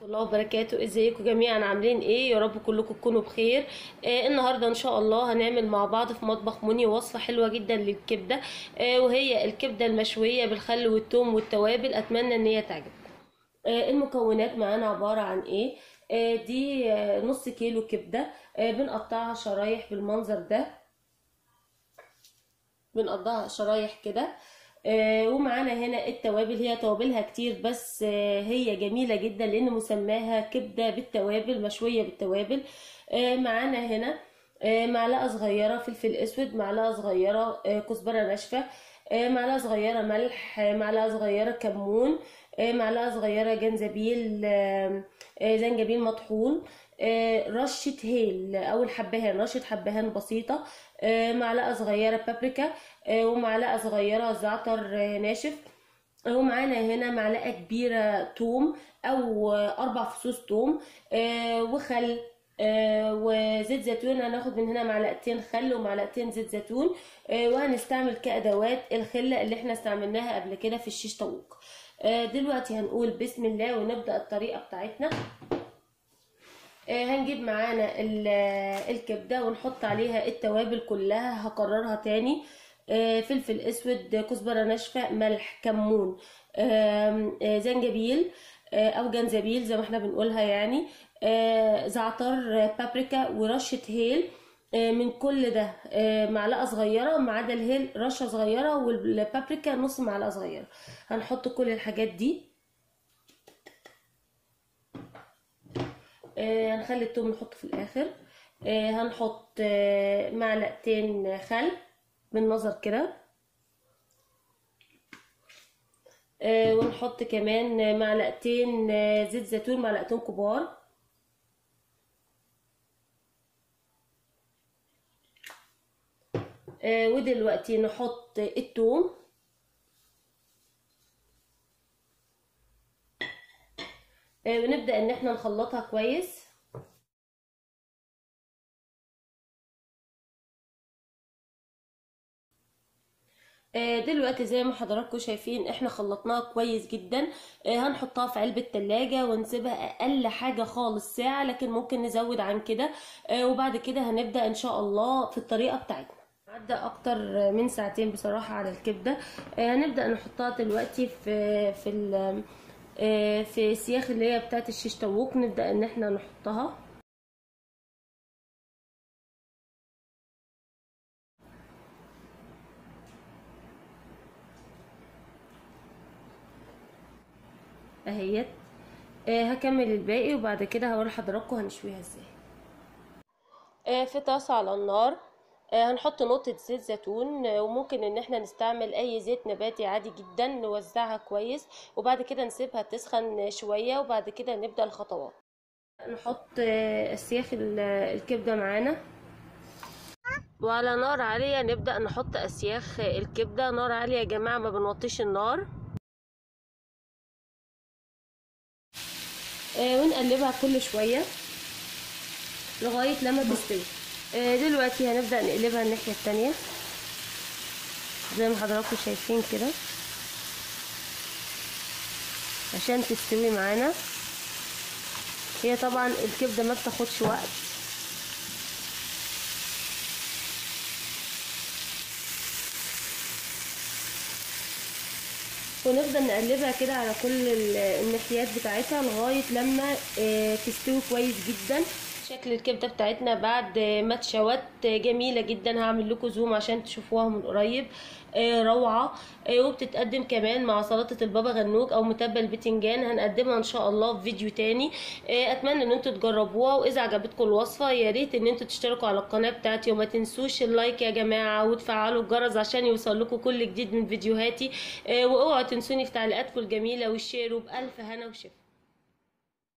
الله وبركاته ازيكم جميعا عاملين ايه يا رب كلكم تكونوا بخير آه النهارده ان شاء الله هنعمل مع بعض في مطبخ مني وصفه حلوه جدا للكبده آه وهي الكبده المشويه بالخل والثوم والتوابل اتمنى ان هي تعجبكم آه المكونات معانا عباره عن ايه آه دي آه نص كيلو كبده آه بنقطعها شرايح بالمنظر ده بنقطعها شرايح كده آه ومعانا هنا التوابل هي توابلها كتير بس آه هي جميلة جدا لان مسماها كبدة بالتوابل مشوية بالتوابل آه معانا هنا معلقة صغيرة فلفل اسود معلقة صغيرة كزبرة ناشفة معلقة صغيرة ملح معلقة صغيرة كمون معلقة صغيرة جنزبيل زنجبيل مطحون رشة هيل أو الحبهان رشة حبهان بسيطة معلقة صغيرة بابريكا ومعلقة صغيرة زعتر ناشف ومعانا هنا معلقة كبيرة توم أو أربع فصوص توم وخل وزيت زيتون هناخد من هنا معلقتين خل ومعلقتين زيت زيتون وهنستعمل كأدوات الخلة اللي احنا استعملناها قبل كده في الشيش طاووق دلوقتي هنقول بسم الله ونبدأ الطريقة بتاعتنا هنجيب معانا الكبدة ونحط عليها التوابل كلها هكررها تاني فلفل اسود كزبرة ناشفة ملح كمون زنجبيل او جنزبيل زي ما احنا بنقولها يعني زعتر بابريكا ورشة هيل من كل ده معلقة صغيرة ما عدا الهيل رشة صغيرة والبابريكا نص معلقة صغيرة هنحط كل الحاجات دي هنخلي التوم نحطه في الاخر هنحط معلقتين خل بالنظر كده ونحط كمان معلقتين زيت زيتون معلقتين كبار ودلوقتي نحط الثوم ونبدأ ان احنا نخلطها كويس دلوقتي زي ما حضراتكم شايفين احنا خلطناها كويس جدا هنحطها في علبة تلاجة ونسيبها اقل حاجة خالص ساعة لكن ممكن نزود عن كده وبعد كده هنبدأ ان شاء الله في الطريقة بتاعتنا عدى اكتر من ساعتين بصراحة على الكبدة هنبدأ نحطها دلوقتي في في في السياخ اللي هي بتاعت الشيش طاووق نبدأ ان احنا نحطها اهيت آه هكمل الباقي وبعد كده هوري حضراتكم هنشويها ازاي آه في طاسه على النار آه هنحط نقطه زيت زيتون آه وممكن ان احنا نستعمل اي زيت نباتي عادي جدا نوزعها كويس وبعد كده نسيبها تسخن شويه وبعد كده نبدا الخطوات نحط آه السياخ الكبده معانا وعلى نار عاليه نبدا نحط اسياخ الكبده نار عاليه يا جماعه ما بنوطيش النار آه ونقلبها كل شوية لغاية لما تستوي آه دلوقتي هنبدأ نقلبها الناحية التانية زي ما حضراتكم شايفين كده عشان تستوي معانا هي طبعا الكبدة ما بتاخدش وقت ونفضل نقلبها كده على كل الناحيات بتاعتها لغايه لما تستوي كويس جدا شكل الكبده بتاعتنا بعد ما اتشوت جميله جدا هعمل لكم زوم عشان تشوفوها من قريب روعه وبتتقدم كمان مع سلطه البابا غنوج او متبل بتنجان هنقدمها ان شاء الله في فيديو تاني اتمنى ان انتوا تجربوها واذا عجبتكم الوصفه يا ريت ان انتوا تشتركوا على القناه بتاعتي وما تنسوش اللايك يا جماعه وتفعلوا الجرس عشان يوصل لكم كل جديد من فيديوهاتي واوعوا تنسوني في تعليقاتكم الجميله والشير وبالف هنا وشفا